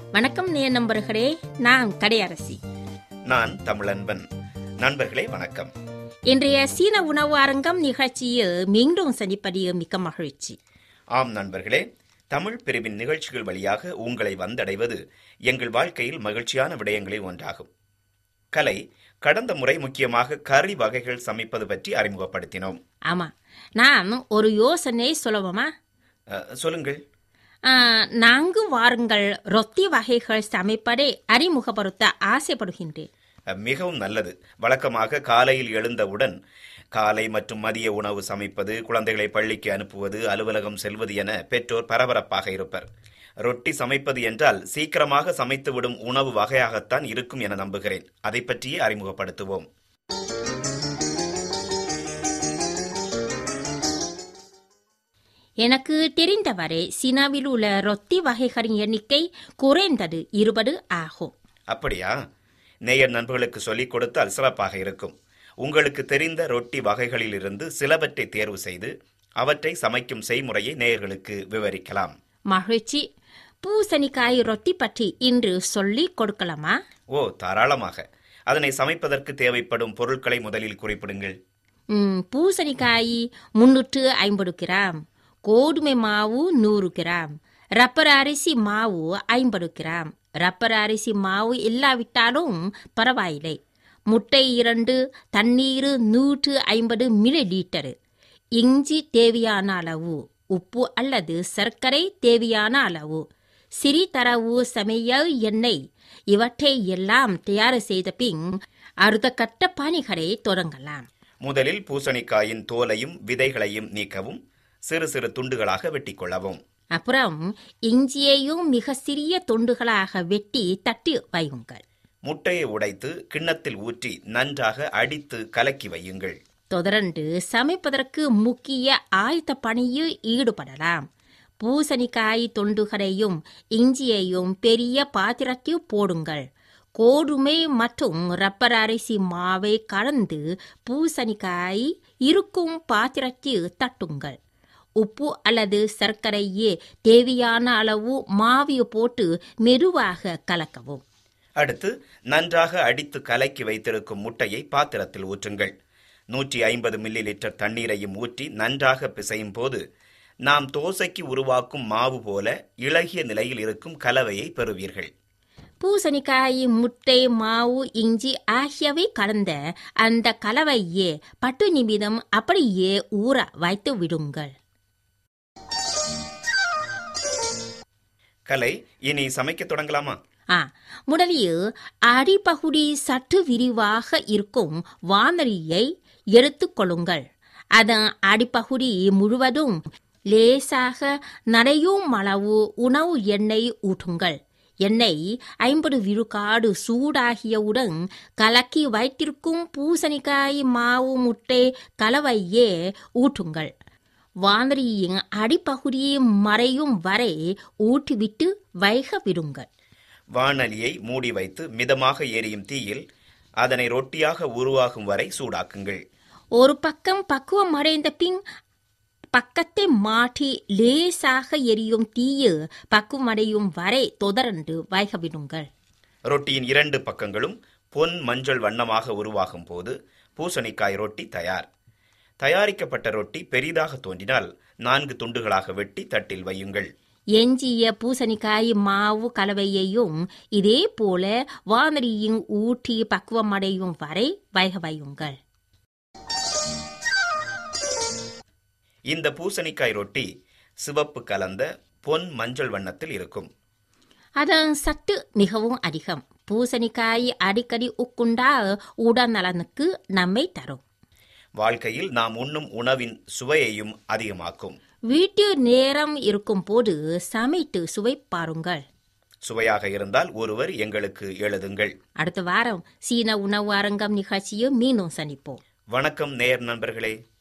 வணக்கம் நேய நண்பர்களே நான் கடையரசி நான் தமிழன்பன் நண்பர்களே வணக்கம் இன்றைய சீன உணவு அரங்கம் நிகழ்ச்சியில் மீண்டும் சந்திப்பதில் மிக்க மகிழ்ச்சி ஆம் நண்பர்களே தமிழ் பிரிவின் நிகழ்ச்சிகள் வழியாக உங்களை வந்தடைவது எங்கள் வாழ்க்கையில் மகிழ்ச்சியான விடயங்களில் ஒன்றாகும் கலை கடந்த முறை முக்கியமாக கறி வகைகள் சமைப்பது பற்றி அறிமுகப்படுத்தினோம் ஆமா நான் ஒரு யோசனை சொல்லவோமா அஹ், சொல்லுங்கள் ஆ, நான்கு வாருங்கள் ரொத்தி வகைகள் சமைப்பதை அறிமுகப்படுத்த ஆசைப்படுகின்றேன் அஹ், மிகவும் நல்லது வழக்கமாக காலையில் எழுந்தவுடன் காலை மற்றும் மதிய உணவு சமைப்பது குழந்தைகளை பள்ளிக்கு அனுப்புவது அலுவலகம் செல்வது என பெற்றோர் பரபரப்பாக இருப்பர் ரொட்டி சமைப்பது என்றால் சீக்கிரமாக சமைத்துவிடும் உணவு வகையாகத்தான் இருக்கும் என நம்புகிறேன் அதை பற்றியே அறிமுகப்படுத்துவோம் எனக்கு தெரிந்தவரை சீனாவில் உள்ள ரொத்தி வகைகளின் எண்ணிக்கை குறைந்தது இருபது ஆகும் அப்படியா நேயர் நண்பர்களுக்கு சொல்லிக் கொடுத்தால் சிறப்பாக இருக்கும் உங்களுக்கு தெரிந்த ரொட்டி வகைகளிலிருந்து சிலவற்றை தேர்வு செய்து அவற்றை சமைக்கும் செய்முறையை நேயர்களுக்கு விவரிக்கலாம் மகிழ்ச்சி பூசணிக்காய் ரொட்டி பற்றி இன்று சொல்லிக் கொடுக்கலாமா ஓ தாராளமாக அதனை சமைப்பதற்கு தேவைப்படும் பொருட்களை முதலில் குறிப்பிடுங்கள் ம், பூசணிக்காய் முன்னூற்று ஐம்பது கிராம் கோதுமை மாவு நூறு கிராம் ரப்பர் அரிசி மாவு ஐம்பது கிராம் ரப்பர் அரிசி மாவு இல்லாவிட்டாலும் பரவாயில்லை முட்டை இரண்டு தண்ணீர் நூற்று ஐம்பது மில்லி லீட்டரு இஞ்சி தேவையான அளவு உப்பு அல்லது சர்க்கரை தேவையான அளவு சிறிதரவு சமையல் எண்ணெய் இவற்றை எல்லாம் தயார் செய்த பின் அடுத்த கட்ட பணிகளை தொடங்கலாம் முதலில் பூசணிக்காயின் தோலையும் விதைகளையும் நீக்கவும் சிறு சிறு துண்டுகளாக வெட்டிக் கொள்ளவும் அப்புறம் இஞ்சியையும் மிக சிறிய துண்டுகளாக வெட்டி தட்டி வையுங்கள் முட்டையை உடைத்து கிண்ணத்தில் ஊற்றி நன்றாக அடித்து கலக்கி வையுங்கள் தொடர்ந்து சமைப்பதற்கு முக்கிய ஆயத்த பணியில் ஈடுபடலாம் பூசணிக்காய் தொண்டுகளையும் இஞ்சியையும் பெரிய பாத்திரத்தில் போடுங்கள் கோதுமை மற்றும் ரப்பர் அரிசி மாவை கலந்து பூசணிக்காய் இருக்கும் பாத்திரத்தில் தட்டுங்கள் உப்பு அல்லது சர்க்கரையே தேவையான அளவு மாவியை போட்டு மெதுவாக கலக்கவும் அடுத்து நன்றாக அடித்து கலக்கி வைத்திருக்கும் முட்டையை பாத்திரத்தில் ஊற்றுங்கள் நூற்றி ஐம்பது மில்லி லிட்டர் தண்ணீரையும் ஊற்றி நன்றாக பிசையும் போது நாம் தோசைக்கு உருவாக்கும் மாவு போல இளகிய நிலையில் இருக்கும் கலவையை பெறுவீர்கள் பூசணிக்காய் முட்டை மாவு இஞ்சி ஆகியவை கலந்த அந்த கலவையே பத்து நிமிடம் அப்படியே ஊற வைத்து விடுங்கள் கலை இனி சமைக்க தொடங்கலாமா ஆ முதலில் அடிப்பகுதி சற்று விரிவாக இருக்கும் வானொலியை எடுத்துக்கொள்ளுங்கள் அதன் அடிப்பகுதி முழுவதும் லேசாக நனையும் அளவு உணவு எண்ணெய் ஊற்றுங்கள் எண்ணெய் ஐம்பது விழுக்காடு சூடாகியவுடன் கலக்கி வைத்திருக்கும் பூசணிக்காய் மாவு முட்டை கலவையே ஊற்றுங்கள் வானொலியின் அடிப்பகுதியை மறையும் வரை ஊற்றிவிட்டு வைக விடுங்கள் வாணலியை மூடி வைத்து மிதமாக எரியும் தீயில் அதனை ரொட்டியாக உருவாகும் வரை சூடாக்குங்கள் ஒரு பக்கம் பக்குவம் அடைந்த பின் பக்கத்தை மாற்றி லேசாக எரியும் தீயில் பக்குவமடையும் வரை தொடர்ந்து வைக விடுங்கள் ரொட்டியின் இரண்டு பக்கங்களும் பொன் மஞ்சள் வண்ணமாக உருவாகும் போது பூசணிக்காய் ரொட்டி தயார் தயாரிக்கப்பட்ட ரொட்டி பெரிதாக தோன்றினால் நான்கு துண்டுகளாக வெட்டி தட்டில் வையுங்கள் எஞ்சிய பூசணிக்காய் மாவு கலவையையும் இதே போல வானொலியின் ஊற்றி பக்குவமடையும் வரை வைக வையுங்கள் இந்த பூசணிக்காய் ரொட்டி சிவப்பு கலந்த பொன் மஞ்சள் வண்ணத்தில் இருக்கும் அதன் சத்து மிகவும் அதிகம் பூசணிக்காய் அடிக்கடி உட்கொண்டால் உடல் நலனுக்கு நன்மை தரும் வாழ்க்கையில் நாம் உண்ணும் உணவின் சுவையையும் அதிகமாக்கும் வீட்டில் நேரம் இருக்கும் போது சமைத்து சுவை பாருங்கள் சுவையாக இருந்தால் ஒருவர் எங்களுக்கு எழுதுங்கள் அடுத்த வாரம் சீன உணவு அரங்கம் நிகழ்ச்சியில் மீண்டும் சந்திப்போம் வணக்கம் நேயர் நண்பர்களே